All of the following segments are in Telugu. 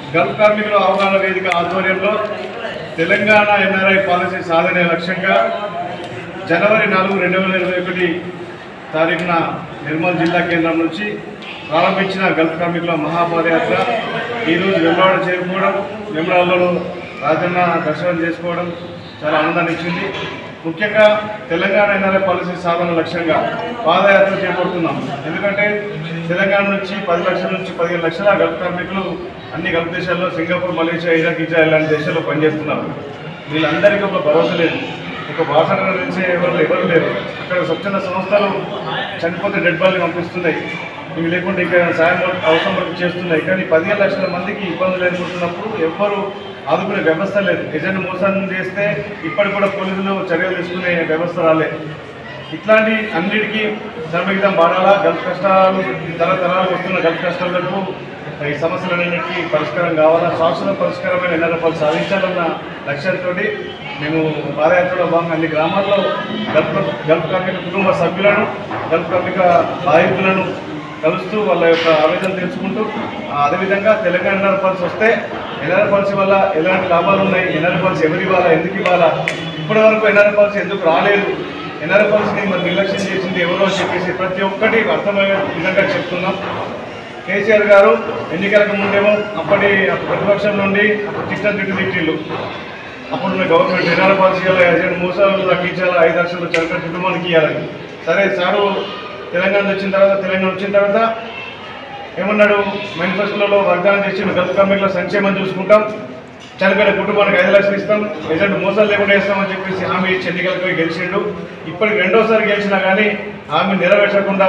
గల్ఫ్ కార్మికుల అవగాహన వేదిక ఆధ్వర్యంలో తెలంగాణ ఎన్ఆర్ఐ పాలసీ సాధన లక్ష్యంగా జనవరి నాలుగు రెండు వేల ఇరవై ఒకటి తారీఖున నిర్మల్ జిల్లా కేంద్రం నుంచి ప్రారంభించిన గల్ఫ్ కార్మికుల మహాపాదయాత్ర ఈరోజు వెమ్లవాడ చేరుకోవడం వెమ్లవాడలో రాజన్న దర్శనం చేసుకోవడం చాలా ఆనందాన్ని ఇచ్చింది ముఖ్యంగా తెలంగాణ ఎన్ఆర్ఐ పాలసీ సాధన లక్ష్యంగా పాదయాత్ర చేపడుతున్నాం ఎందుకంటే తెలంగాణ నుంచి పది లక్షల నుంచి పదిహేను లక్షల గల్ఫ్ కార్మికులు అన్ని గల్ఫ్ దేశాల్లో సింగపూర్ మలేషియా ఇరాక్ ఇజ్రాయల్ లాంటి దేశాల్లో పనిచేస్తున్నారు వీళ్ళందరికీ ఒక భరోసా లేదు ఒక భాషను గురించి ఎవరు ఎవరు లేరు అక్కడ స్వచ్ఛంద సంస్థలు చనిపోతే డెడ్ బాడీని పంపిస్తున్నాయి ఇవి లేకుంటే ఇంకా సాయం అవసరం వరకు చేస్తున్నాయి కానీ పదిహేను లక్షల మందికి ఇబ్బందులు ఎదుర్కొంటున్నప్పుడు ఎవ్వరు ఆదుకునే వ్యవస్థ లేదు ఏజెంట్ మోసం చేస్తే ఇప్పటికి కూడా పోలీసులు చర్యలు తీసుకునే వ్యవస్థ రాలేదు ఇట్లాంటి అన్నిటికీ శ్రమగితం వాడాలా గల్ఫ్ కష్టాలు తరతరాలు వస్తున్న గల్ఫ్ కష్టాలకు ఈ సమస్యలన్నింటికీ పరిష్కారం కావాలా శాశ్వత పరిష్కారమైన ఎన్నరపాలు సాధించాలన్న లక్ష్యంతో మేము పాదయాత్రలో భాగంగా అన్ని గ్రామాల్లో గల్ఫ్ గల్ఫ్ కార్మిక కుటుంబ సభ్యులను గల్ఫ్ కార్మిక బాధితులను కలుస్తూ వాళ్ళ యొక్క ఆవేదన తెలుసుకుంటూ ఆ, అదేవిధంగా తెలంగాణ ఎన్ఆర్ పాలసీ వస్తే ఎన్ఆర్ పాలసీ వల్ల ఎలాంటి లాభాలు ఉన్నాయి ఎన్ఆర్ పాలసీ ఎవరు ఇవ్వాలా ఎందుకు ఇవ్వాలా ఇప్పటి వరకు ఎన్ఆర్ పాలసీ ఎందుకు రాలేదు ఎన్ఆర్ పాలసీని మరి నిర్లక్ష్యం చేసింది ఎవరో అని చెప్పేసి ప్రతి ఒక్కటి అర్థమయ్యే విధంగా చెప్తున్నాం కేసీఆర్ గారు ఎన్నికలకు ముందేమో అప్పటి ప్రతిపక్షం నుండి తిట్ట తిట్టు తిట్టిళ్ళు అప్పుడు గవర్నమెంట్ ఎన్ఆర్ పాలసీ ఏజెంట్ మూసాలు తగ్గించాలా ఐదు లక్షలు చరక కుటుంబానికి ఇవ్వాలని సరే సారు తెలంగాణ వచ్చిన తర్వాత తెలంగాణ వచ్చిన తర్వాత ఏమన్నాడు మేనిఫెస్టోలో వాగ్దానం చేసి గల్ఫ్ కార్మికుల సంక్షేమం చూసుకుంటాం చనిపోయిన కుటుంబానికి ఐదు లక్షలు ఇస్తాం ఏజెంట్ మోసాలు లేకుండా ఇస్తామని చెప్పేసి హామీ ఇచ్చి ఎన్నికలకు పోయి గెలిచిండు ఇప్పటికి రెండోసారి గెలిచినా కానీ హామీ నెరవేర్చకుండా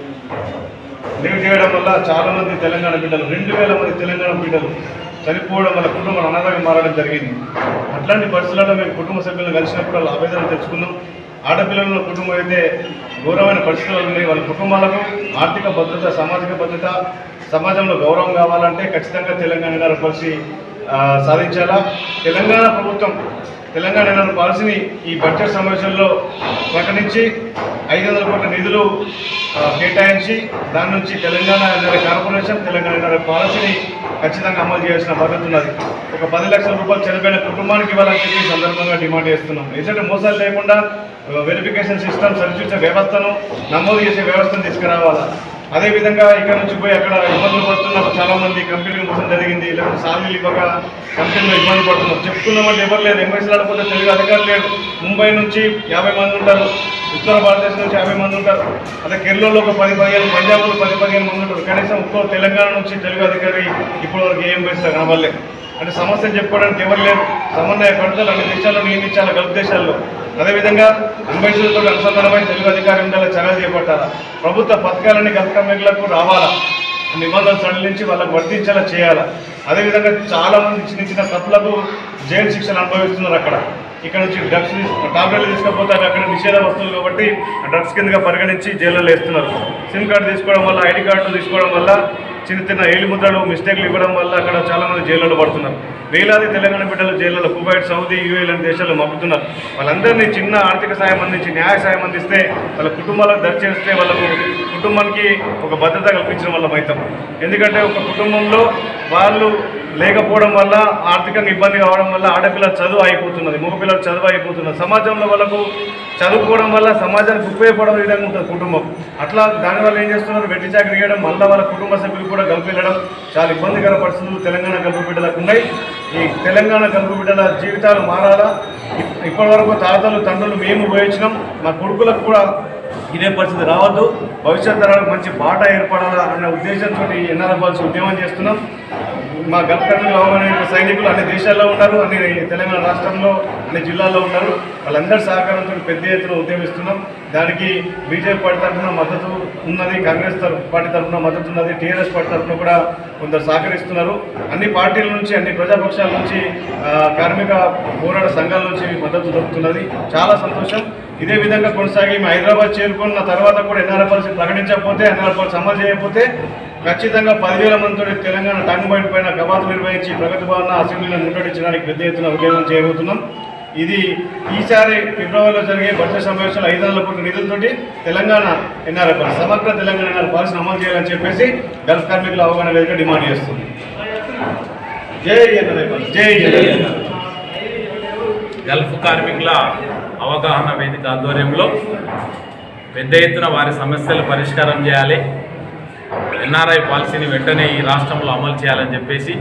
లీవ్ చేయడం వల్ల చాలా మంది తెలంగాణ బిడ్డలు రెండు వేల మంది తెలంగాణ బిడ్డలు చనిపోవడం వల్ల కుటుంబం అనాథంగా మారడం జరిగింది అట్లాంటి పరిస్థితుల్లో మేము కుటుంబ సభ్యులను కలిసినప్పుడు వాళ్ళ ఆవేదన తెచ్చుకున్నాం ఆడపిల్లల కుటుంబం అయితే ఘోరమైన పరిస్థితులు ఉన్నాయి వాళ్ళ కుటుంబాలకు ఆర్థిక భద్రత సామాజిక భద్రత సమాజంలో గౌరవం కావాలంటే ఖచ్చితంగా తెలంగాణ ఎన్ఆర్ పాలసీ ఆ, సాధించాలా తెలంగాణ ప్రభుత్వం తెలంగాణ ఎన్ఆర్ పాలసీని ఈ బడ్జెట్ సమావేశంలో ప్రకటించి ఐదు వందల కోట్ల నిధులు ఆ, కేటాయించి దాని నుంచి Telangana NRI corporation Telangana NRI పాలసీని ఖచ్చితంగా అమలు చేయాల్సిన బాధ్యత ఉన్నది ఒక పది లక్షల రూపాయలు చనిపోయిన కుటుంబానికి ఇవ్వాలని చెప్పి ఈ సందర్భంగా డిమాండ్ చేస్తున్నాం ఎందుకంటే మోసాలు లేకుండా వెరిఫికేషన్ సిస్టమ్ సరిచూసే వ్యవస్థను నమోదు చేసే వ్యవస్థను తీసుకురావాలా అదేవిధంగా ఇక్కడ నుంచి పోయి అక్కడ ఇబ్బందులు పడుతున్నారు చాలా మంది కంపెనీలు మోసం జరిగింది లేకపోతే సాలీలు ఇవ్వక కంపెనీలో ఇబ్బంది పడుతున్నారు చెప్పుకున్నామంటే ఎవరు లేరు ఎంఎస్ ఆడకపోతే తెలుగు అధికారులు లేరు ముంబై నుంచి యాభై మంది ఉంటారు ఉత్తర భారతదేశం నుంచి యాభై మంది ఉంటారు అదే కేరళలో ఒక పది పదిహేను పంజాబ్లో పది పదిహేను మంది ఉంటారు కనీసం ఒక్కో తెలంగాణ నుంచి తెలుగు అధికారి ఇప్పటి వరకు ఏం వేస్తారు కనబడలేదు అంటే సమస్యలు చెప్పుకోవడానికి ఎవరు లేరు సమన్వయ పడతలు అన్ని దేశాల్లో నియమించాలి గల్ఫ్ దేశాల్లో అదేవిధంగా అంబేద్కర్తో అనుసంధానమై తెలుగు అధికారి ఉండాలి చర్యలు చేపట్టాలా ప్రభుత్వ పథకాలన్నీ గల్ఫ్ కార్మికులకు రావాలా నిబంధనలు సడలించి వాళ్ళకు వర్తించేలా చేయాలా అదేవిధంగా చాలా మంది చిన్న చిన్న తప్పులకు జైలు శిక్షలు అనుభవిస్తున్నారు అక్కడ ఇక్కడ నుంచి డ్రగ్స్ టాబ్లెట్లు తీసుకపోతే అవి అక్కడ నిషేధ వస్తువులు కాబట్టి డ్రగ్స్ కిందగా పరిగణించి జైల్లో వేస్తున్నారు సిమ్ కార్డు తీసుకోవడం వల్ల ఐడి కార్డు తీసుకోవడం వల్ల చిన్న చిన్న ఏలి ముద్రలు మిస్టేక్లు ఇవ్వడం వల్ల అక్కడ చాలా మంది జైల్లో పడుతున్నారు వేలాది తెలంగాణ బిడ్డలు జైల్లో కువైట్ సౌదీ యూఏ లాంటి దేశాల్లో మగ్గుతున్నారు వాళ్ళందరినీ చిన్న ఆర్థిక సాయం అందించి న్యాయ సాయం అందిస్తే వాళ్ళ కుటుంబాలకు దరిచేస్తే వాళ్ళకు కుటుంబానికి ఒక భద్రత కల్పించడం వల్ల అవుతాం ఎందుకంటే ఒక కుటుంబంలో వాళ్ళు లేకపోవడం వల్ల ఆర్థికంగా ఇబ్బంది కావడం వల్ల ఆడపిల్లల చదువు అయిపోతున్నది మగపిల్లల చదువు అయిపోతున్నది సమాజంలో వాళ్ళకు చదువుకోవడం వల్ల సమాజానికి ఉపయోగపడడం విధంగా ఉంటుంది కుటుంబం అట్లా దానివల్ల ఏం చేస్తున్నారు వెట్టి చాకరీ చేయడం మళ్ళీ వాళ్ళ కుటుంబ సభ్యులు కూడా గల్ఫ్ వెళ్ళడం చాలా ఇబ్బందికర పరిస్థితులు తెలంగాణ గల్ఫ్ బిడ్డలకు ఉన్నాయి ఈ తెలంగాణ గల్ఫ్ బిడ్డల జీవితాలు మారాలా ఇప్- ఇప్పటి వరకు తాతలు తండ్రులు మేము ఉపయోగించినాం మా కొడుకులకు కూడా ఇదే పరిస్థితి రావద్దు భవిష్యత్ తరాలకు మంచి బాట ఏర్పడాలా అనే ఉద్దేశంతో ఎన్ఆర్ఎఫ్ఆల్స్ ఉద్యమం చేస్తున్నాం మా గల్ఫ్ కంట్రీలో అవమానమైన సైనికులు అన్ని దేశాల్లో ఉన్నారు అన్ని తెలంగాణ రాష్ట్రంలో అన్ని జిల్లాల్లో ఉన్నారు వాళ్ళందరి సహకారంతో పెద్ద ఎత్తున ఉద్యమిస్తున్నాం దానికి బీజేపీ పార్టీ తరఫున మద్దతు ఉన్నది కాంగ్రెస్ తరఫు పార్టీ తరఫున మద్దతు ఉన్నది టీఆర్ఎస్ పార్టీ తరఫున కూడా కొందరు సహకరిస్తున్నారు అన్ని పార్టీల నుంచి అన్ని ప్రజాపక్షాల నుంచి ఆ, కార్మిక పోరాట సంఘాల నుంచి మద్దతు దొరుకుతున్నది చాలా సంతోషం ఇదే విధంగా కొనసాగి మేము హైదరాబాద్ చేరుకున్న తర్వాత కూడా ఎన్ఆర్ఎఫ్ఎల్సీ ప్రకటించకపోతే ఎన్ఆర్ఎఫ్ఎల్సీ అమలు చేయకపోతే ఖచ్చితంగా పదివేల మందితో తెలంగాణ టంగ్ బయట పైన కవాతు నిర్వహించి ప్రగతి భవన అసెంబ్లీని ముట్టడించడానికి పెద్ద ఎత్తున ఉద్యోగం చేయబోతున్నాం ఇది ఈసారి ఫిబ్రవరిలో జరిగే బడ్జెట్ సమావేశంలో ఐదు వందల కోట్ల నిధులతోటి తెలంగాణ ఎన్ఆర్ఎఫ్ఎల్ సమగ్ర తెలంగాణ ఎన్ఆర్ పాలసీని అమలు చేయాలని చెప్పేసి గల్ఫ్ కార్మికుల అవగాహన వేదిక డిమాండ్ చేస్తుంది జై ఎన్ఆర్ఐ పాలసీ జై ఎన్ఆర్ఐ గల్ఫ్ కార్మికుల అవగాహన వేదిక ఆధ్వర్యంలో పెద్ద ఎత్తున వారి సమస్యలు పరిష్కారం చేయాలి ఎన్ఆర్ఐ పాలసీని వెంటనే ఈ రాష్ట్రంలో అమలు చేయాలని చెప్పేసి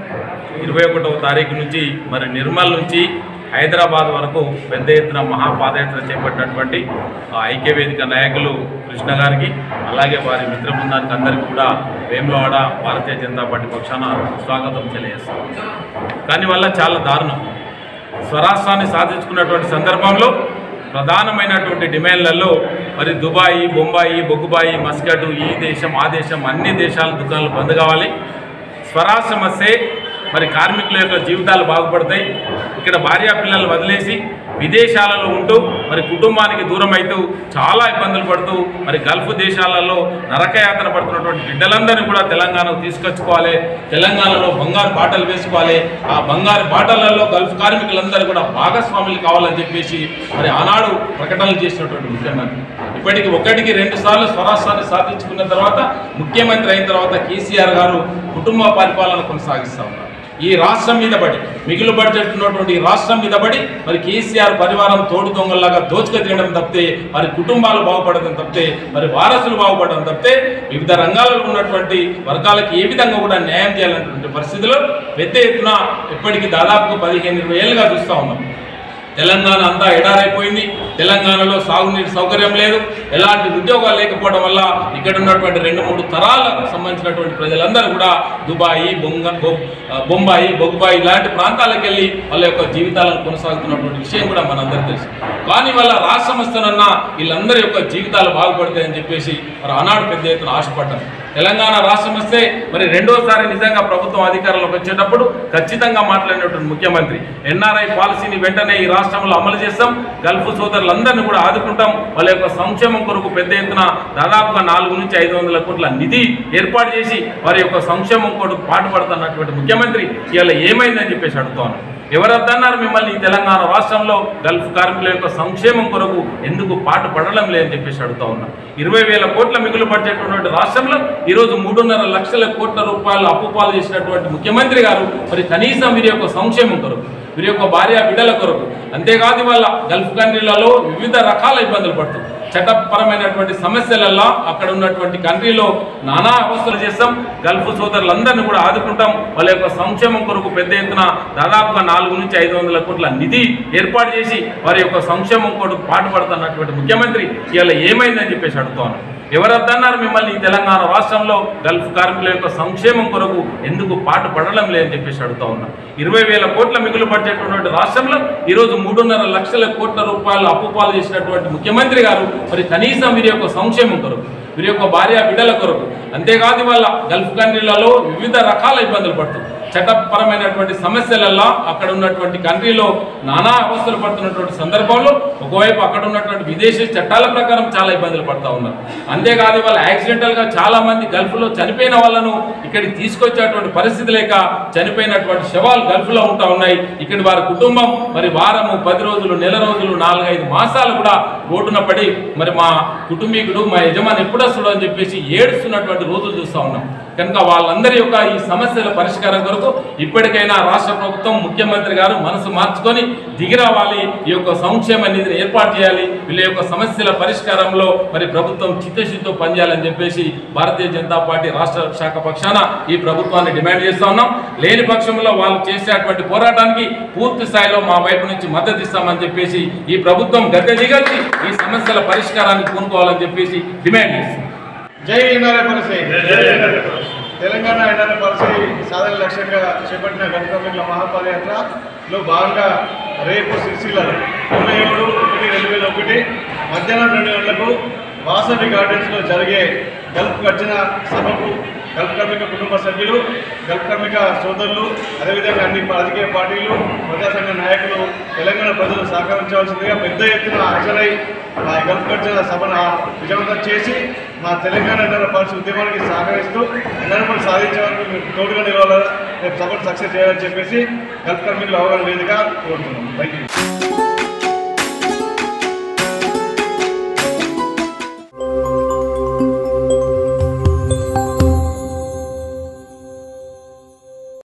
ఇరవై ఒకటవ తారీఖు నుంచి మరి నిర్మల్ నుంచి హైదరాబాద్ వరకు పెద్ద ఎత్తున మహాపాదయాత్ర చేపట్టినటువంటి ఆ ఐక్య వేదిక నాయకులు కృష్ణ గారికి అలాగే వారి మిత్ర బృందానికి అందరికీ కూడా వేములవాడ భారతీయ జనతా పార్టీ పక్షాన స్వాగతం తెలియజేస్తాం కానీ వల్ల చాలా దారుణం స్వరాష్ట్రాన్ని సాధించుకున్నటువంటి సందర్భంలో ప్రధానమైనటువంటి డిమాండ్లలో మరి దుబాయి బొంబాయి బొగ్గుబాయి మస్కట్ ఈ దేశం ఆ దేశం అన్ని దేశాల దుకాణాలు బంద్ కావాలి స్వరాష్ట్రం వస్తే మరి కార్మికుల యొక్క జీవితాలు బాగుపడతాయి ఇక్కడ భార్యా పిల్లలు వదిలేసి విదేశాలలో ఉంటూ మరి కుటుంబానికి దూరం అవుతూ చాలా ఇబ్బందులు పడుతూ మరి గల్ఫ్ దేశాలలో నరకయాతన పడుతున్నటువంటి బిడ్డలందరినీ కూడా తెలంగాణకు తీసుకొచ్చుకోవాలి తెలంగాణలో బంగారు బాటలు వేసుకోవాలి ఆ బంగారు బాటలలో గల్ఫ్ కార్మికులందరూ కూడా భాగస్వాములు కావాలని చెప్పేసి మరి ఆనాడు ప్రకటనలు చేసినటువంటి ముఖ్యమంత్రి ఇప్పటికి ఒకటికి రెండు సార్లు స్వరాష్ట్రాన్ని సాధించుకున్న తర్వాత ముఖ్యమంత్రి అయిన తర్వాత కేసీఆర్ గారు కుటుంబ పరిపాలన కొనసాగిస్తా ఉన్నారు ఈ రాష్ట్రం మీద పడి మిగులు బడ్జెట్ ఉన్నటువంటి ఈ రాష్ట్రం మీద పడి మరి కేసీఆర్ పరివారం తోడు దొంగల్లాగా దోచుక తినడం తప్పితే మరి కుటుంబాలు బాగుపడడం తప్పితే మరి వారసులు బాగుపడడం తప్పితే వివిధ రంగాలలో ఉన్నటువంటి వర్గాలకు ఏ విధంగా కూడా న్యాయం చేయాలన్నటువంటి పరిస్థితిలో పెద్ద ఎత్తున ఇప్పటికీ దాదాపుగా పదిహేను ఇరవై ఏళ్ళుగా చూస్తూ ఉన్నాం తెలంగాణ అంతా ఎడారైపోయింది తెలంగాణలో సాగునీటి సౌకర్యం లేదు ఎలాంటి ఉద్యోగాలు లేకపోవడం వల్ల ఇక్కడ ఉన్నటువంటి రెండు మూడు తరాలకు సంబంధించినటువంటి ప్రజలందరూ కూడా దుబాయి బొంగ బొ- ఆ, బొంబాయి బొగ్బాయి ఇలాంటి ప్రాంతాలకు వెళ్ళి వాళ్ళ యొక్క జీవితాలను కొనసాగుతున్నటువంటి విషయం కూడా మనందరికీ తెలుసు కానీ వాళ్ళ రాష్ట్రం వస్తానన్నా వీళ్ళందరి యొక్క జీవితాలు బాగుపడతాయని చెప్పేసి మరి ఆనాడు పెద్ద ఎత్తున ఆశపడ్డారు తెలంగాణ రాష్ట్రం వస్తే మరి రెండోసారి నిజంగా ప్రభుత్వం అధికారంలోకి వచ్చేటప్పుడు ఖచ్చితంగా మాట్లాడినటువంటి ముఖ్యమంత్రి ఎన్ఆర్ఐ పాలసీని వెంటనే ఈ రాష్ట్రంలో అమలు చేస్తాం గల్ఫ్ సోదరులందరినీ కూడా ఆదుకుంటాం వాళ్ళ యొక్క సంక్షేమం కొరకు పెద్ద ఎత్తున దాదాపుగా నాలుగు నుంచి ఐదు వందల కోట్ల నిధి ఏర్పాటు చేసి వారి యొక్క సంక్షేమం కొరకు పాటుపడుతున్నటువంటి ముఖ్యమంత్రి ఇవాళ ఏమైందని చెప్పేసి అడుగుతాను ఎవరద్దన్నారు మిమ్మల్ని ఈ తెలంగాణ రాష్ట్రంలో గల్ఫ్ కార్మికుల యొక్క సంక్షేమం కొరకు ఎందుకు పాటు పడడం లేదని చెప్పేసి అడుగుతా ఉన్నా ఇరవై వేల కోట్ల మిగులు బడ్జెట్ ఉన్నటువంటి రాష్ట్రంలో ఈరోజు మూడున్నర లక్షల కోట్ల రూపాయలు అప్పు పాలు చేసినటువంటి ముఖ్యమంత్రి గారు మరి కనీసం వీరి యొక్క సంక్షేమం కొరకు వీరి యొక్క భార్య బిడ్డల కొరకు అంతేకాదు వాళ్ళ గల్ఫ్ కంట్రీలలో వివిధ రకాల ఇబ్బందులు పడుతుంది చట్టపరమైనటువంటి సమస్యలల్లో అక్కడ ఉన్నటువంటి కంట్రీలో నానా అవస్థలు చేస్తాం గల్ఫ్ సోదరులందరినీ కూడా ఆదుకుంటాం వాళ్ళ యొక్క సంక్షేమం కొరకు పెద్ద ఎత్తున దాదాపుగా నాలుగు నుంచి ఐదు వందల కోట్ల నిధి ఏర్పాటు చేసి వారి యొక్క సంక్షేమం కొరకు పాటుపడుతున్నటువంటి ముఖ్యమంత్రి ఇవాళ ఏమైందని చెప్పేసి అడుగుతాను ఎవరద్దన్నారు మిమ్మల్ని ఈ తెలంగాణ రాష్ట్రంలో గల్ఫ్ కార్మికుల యొక్క సంక్షేమం కొరకు ఎందుకు పాటు పడడం లేదని చెప్పేసి అడుగుతా ఉన్నా ఇరవై వేల కోట్ల మిగులు బడ్జెట్ ఉన్నటువంటి రాష్ట్రంలో ఈరోజు మూడున్నర లక్షల కోట్ల రూపాయలు అప్పు పాలు చేసినటువంటి ముఖ్యమంత్రి గారు మరి కనీసం వీరి యొక్క సంక్షేమం కొరకు వీరి యొక్క భార్య బిడ్డల కొరకు అంతేకాదు వాళ్ళ గల్ఫ్ కంట్రీలలో వివిధ రకాల ఇబ్బందులు పడుతుంది చట్టపరమైనటువంటి సమస్యలల్లో అక్కడ ఉన్నటువంటి కంట్రీలో నానా అవస్థలు పడుతున్నటువంటి సందర్భంలో ఒకవైపు అక్కడ ఉన్నటువంటి విదేశీ చట్టాల ప్రకారం చాలా ఇబ్బందులు పడుతూ ఉన్నారు అంతేకాదు వాళ్ళ యాక్సిడెంటల్గా చాలా మంది గల్ఫ్లో చనిపోయిన వాళ్ళను ఇక్కడికి తీసుకొచ్చేటువంటి పరిస్థితి లేక చనిపోయినటువంటి శవాలు గల్ఫ్లో ఉంటా ఉన్నాయి ఇక్కడ వారి కుటుంబం మరి వారము పది రోజులు నెల రోజులు నాలుగైదు మాసాలు కూడా రోడ్డున పడి మరి మా కుటుంబీకుడు మా యజమాని ఎప్పుడు వస్తాడు అని చెప్పేసి ఏడుస్తున్నటువంటి రోజులు చూస్తూ ఉన్నాం కనుక వాళ్ళందరి యొక్క ఈ సమస్యల పరిష్కారం కొరకు ఇప్పటికైనా రాష్ట్ర ప్రభుత్వం ముఖ్యమంత్రి గారు మనసు మార్చుకొని దిగిరావాలి ఈ యొక్క సంక్షేమ నిధిని ఏర్పాటు చేయాలి వీళ్ళ యొక్క సమస్యల పరిష్కారంలో మరి ప్రభుత్వం చిత్తశుద్ధితో పనిచేయాలని చెప్పేసి భారతీయ జనతా పార్టీ రాష్ట్ర శాఖ పక్షాన ఈ ప్రభుత్వాన్ని డిమాండ్ చేస్తా ఉన్నాం లేని పక్షంలో వాళ్ళు చేసేటువంటి పోరాటానికి పూర్తి స్థాయిలో మా వైపు నుంచి మద్దతు ఇస్తామని చెప్పేసి ఈ ప్రభుత్వం గద్దె దిగల్చి ఈ సమస్యల పరిష్కారానికి పూనుకోవాలని చెప్పేసి డిమాండ్ చేస్తుంది జై NRI policy Telangana NRI policy సాధన లక్ష్యంగా చేపట్టిన గణతంత్ర మహాపాదయాత్రలో భాగంగా రేపు సిరిసిల్లలో ఇరవై ఏడు ఒకటి రెండు వేల ఒకటి మధ్యాహ్నం రెండు గంటలకు వాసవి గార్డెన్స్లో జరిగే గల్ఫ్ గర్జన సభకు గల్ఫ్ కార్మిక కుటుంబ సభ్యులు గల్ఫ్ కార్మిక సోదరులు అదేవిధంగా అన్ని రాజకీయ పార్టీలు ప్రజా సంఘ నాయకులు తెలంగాణ ప్రజలు సహకరించవలసిందిగా పెద్ద ఎత్తున హాజరై మా గల్ఫ్ గర్జన సభను విజయవంతం చేసి మా తెలంగాణ ఎన్నర పార్టీ ఉద్యమానికి సహకరిస్తూ ఎన్నరపల్లి సాధించే వరకు మీరు తోడుగా నిలవాలని రేపు సభను సక్సెస్ చేయాలని చెప్పేసి గల్ఫ్ కార్మికుల అవగాహన వేదిక కోరుతున్నాం థ్యాంక్ యూ